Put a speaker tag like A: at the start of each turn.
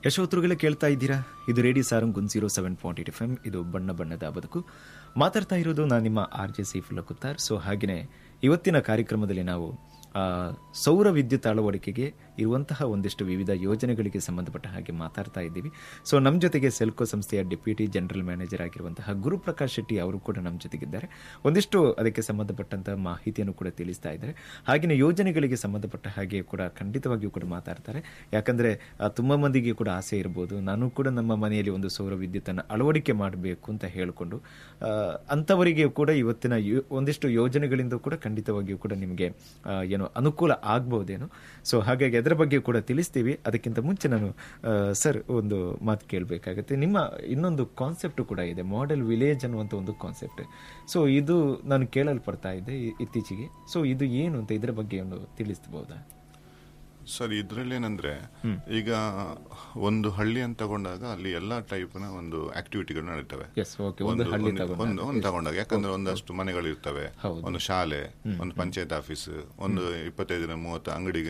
A: ಯಶೋತ್ರುಗಳೇ ಕೇಳ್ತಾ ಇದ್ದೀರಾ ಇದು radio Sarang one zero seven point eight F M ಇದು ಬಣ್ಣ ಬಣ್ಣದ ಬದುಕು ಮಾತಾಡ್ತಾ ಇರೋದು ನಾನು ನಿಮ್ಮ R J Saifulla Kuttar so ಹಾಗೆಯೇ ಇವತ್ತಿನ ಕಾರ್ಯಕ್ರಮದಲ್ಲಿ ನಾವು ಆ, ಸೌರ ವಿದ್ಯುತ್ ಅಳವಡಿಕೆಗೆ ಇರುವಂತಹ ಒಂದಿಷ್ಟು ವಿವಿಧ ಯೋಜನೆಗಳಿಗೆ ಸಂಬಂಧಪಟ್ಟ ಹಾಗೆ ಮಾತಾಡ್ತಾ ಇದ್ದೀವಿ ಸೊ ನಮ್ಮ ಜೊತೆಗೆ ಸೆಲ್ಕೋ ಸಂಸ್ಥೆಯ ಡೆಪ್ಯೂಟಿ ಜನರಲ್ ಮ್ಯಾನೇಜರ್ ಆಗಿರುವಂತಹ ಗುರುಪ್ರಕಾಶ್ ಶೆಟ್ಟಿ ಅವರು ಕೂಡ ನಮ್ಮ ಜೊತೆಗಿದ್ದಾರೆ ಒಂದಿಷ್ಟು ಅದಕ್ಕೆ ಸಂಬಂಧಪಟ್ಟಂತಹ ಮಾಹಿತಿಯನ್ನು ಕೂಡ ತಿಳಿಸ್ತಾ ಇದ್ದಾರೆ ಹಾಗೆಯೇ ಯೋಜನೆಗಳಿಗೆ ಸಂಬಂಧಪಟ್ಟ ಹಾಗೆ ಕೂಡ ಖಂಡಿತವಾಗಿಯೂ ಕೂಡ ಮಾತಾಡ್ತಾರೆ ಯಾಕಂದ್ರೆ ಆ, ತುಂಬಾ ಮಂದಿಗೆ ಕೂಡ ಆಸೆ ಇರಬಹುದು ನಾನು ಕೂಡ ನಮ್ಮ ಮನೆಯಲ್ಲಿ ಒಂದು ಸೌರ ವಿದ್ಯುತ್ತನ್ನು ಅಳವಡಿಕೆ ಮಾಡಬೇಕು ಅಂತ ಹೇಳಿಕೊಂಡು ಆ, ಅಂಥವರಿಗೆ ಕೂಡ ಇವತ್ತಿನ ಯೋ- ಒಂದಿಷ್ಟು ಯೋಜನೆಗಳಿಂದ ಕೂಡ ಖಂಡಿತವಾಗಿಯೂ ಕೂಡ ನಿಮಗೆ ಆ, ಏನು ಅನುಕೂಲ ಆಗ್ಬಹುದೇನೋ ಸೊ ಹಾಗಾಗಿ ಅದರ ಬಗ್ಗೆ ಕೂಡ ತಿಳಿಸ್ತೀವಿ ಅದಕ್ಕಿಂತ ಮುಂಚೆ ನಾನು ಆ, ಸರ್ ಒಂದು ಮಾತು ಕೇಳಬೇಕಾಗತ್ತೆ ನಿಮ್ಮ ಇನ್ನೊಂದು ಕಾನ್ಸೆಪ್ಟ್ ಕೂಡ ಇದೆ ಮಾಡೆಲ್ ವಿಲೇಜ್ ಅನ್ನುವಂಥ ಒಂದು ಕಾನ್ಸೆಪ್ಟ್ ಸೊ ಇದು ನಾನು ಕೇಳಲ್ಪಡ್ತಾ ಇದ್ದೆ ಇ- ಇತ್ತೀಚೆಗೆ ಸೊ ಇದು ಏನು ಅಂತ ಇದರ ಬಗ್ಗೆ ಒಂದು ತಿಳಿಸಬಹುದಾ
B: ಸರ್ ಇದ್ರಲ್ಲಿ ಏನಂದ್ರೆ ಈಗ ಒಂದು ಹಳ್ಳಿ ಅಂತ ತಗೊಂಡಾಗ ಅಲ್ಲಿ ಎಲ್ಲಾ ಟೈಪ್ ನ ಒಂದು ಆಕ್ಟಿವಿಟಿಗಳು ನಡೀತವೆ
A: ಎಸ್ ಓಕೆ ಒಂದು ಹಳ್ಳಿ
B: ಒಂದು-
A: ತಗೊಂಡು
B: ಒಂದು ಒಂದು ತಗೊಂಡಾಗ ಯಾಕಂದ್ರೆ ಒಂದಷ್ಟು ಮನೆಗಳು ಇರ್ತವೆ
A: ಹೌದು.
B: ಒಂದು ಶಾಲೆ ಒಂದು ಪಂಚಾಯತ್ ಆಫೀಸ್ ಒಂದು ಇಪ್ಪತ್ತೈದು ಮೂವತ್ತು ಅಂಗಡಿ